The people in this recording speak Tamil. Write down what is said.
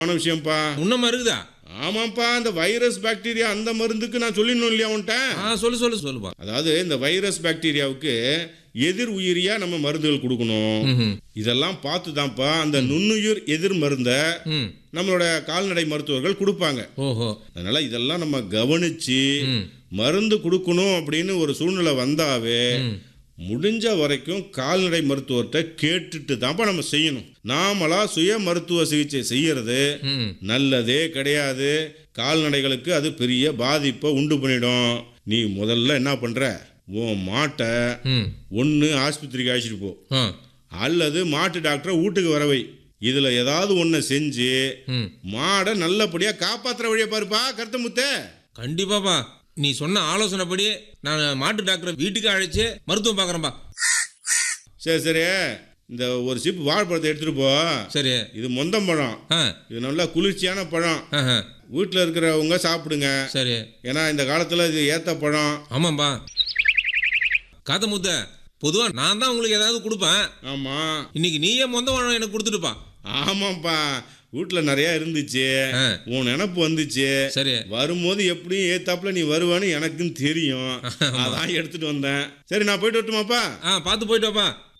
ஆன விஷயம்ப்பா உன்னமா இருக்குதா ஆமாப்பா அந்த வைரஸ் பாக்டீரியா அந்த மருந்துக்கு நான் சொல்லிடணும் இல்லையா உன்ட்ட ஆ சொல்லு சொல்லு சொல்லுப்பா அதாவது இந்த வைரஸ் பாக்டீரியாவுக்கு எதிர் உயிரியா நம்ம மருந்துகள் கொடுக்கணும் ம் இதெல்லாம் பார்த்து தான்ப்பா அந்த நுண்ணுயிர் எதிர் மருந்தை ம் நம்மளோட கால்நடை மருத்துவர்கள் கொடுப்பாங்க ஓஹோ அதனால இதெல்லாம் நம்ம கவனிச்சு ம் மருந்து கொடுக்கணும் அப்படின்னு ஒரு சூழ்நிலை வந்தாவே ம் முடிஞ்ச வரைக்கும் கால்நடை மருத்துவர்கிட்ட கேட்டுட்டு தான்ப்பா நம்ம செய்யணும் நாமளா சுய மருத்துவ சிகிச்சை செய்யறது ம் நல்லதே கிடையாது கால்நடைகளுக்கு அது பெரிய பாதிப்பை உண்டு பண்ணிடும் நீ முதல்ல என்ன பண்ற உன் மாட்டை ம் ஒன்று ஆஸ்பத்திரிக்கு அழைச்சிட்டு போ ஆ அல்லது மாட்டு டாக்டரை வீட்டுக்கு வரவை இதில் ஏதாவது ஒன்று செஞ்சு ம் மாடை நல்லபடியாக காப்பாற்றுற வழியை பாருப்பா கருத்தமுத்த கண்டிப்பாப்பா நீ சொன்ன ஆலோசனைப்படி நான் மாட்டு டாக்டரை வீட்டுக்கு அழைச்சு மருத்துவம் பார்க்குறேன்ப்பா சரி சரி இந்த ஒரு சிப் வாழைப்பழத்தை எடுத்துகிட்டு போ சரி இது மொந்தம் பழம் ஆ இது நல்லா குளிர்ச்சியான பழம் ஆஹா வீட்டில் இருக்கிறவங்க சாப்பிடுங்க சரி ஏன்னா இந்த காலத்தில் இது ஏத்த பழம் ஆமாப்பா காத்த முத்த பொதுவாக நான் தான் உங்களுக்கு ஏதாவது கொடுப்பேன் ஆமாம் இன்னைக்கு நீயே மொந்த பழம் எனக்கு கொடுத்துட்டுப்பா ஆமாப்பா வீட்டில் நிறையா இருந்துச்சு ஆ. உன் நினப்பு வந்துச்சு சரி வரும்போது எப்படியும் ஏத்தாப்புல நீ வருவான்னு எனக்கும் தெரியும் அதான் எடுத்துட்டு வந்தேன் சரி நான் போயிட்டு வரட்டுமாப்பா ஆ பார்த்து போயிட்டு வாப்பா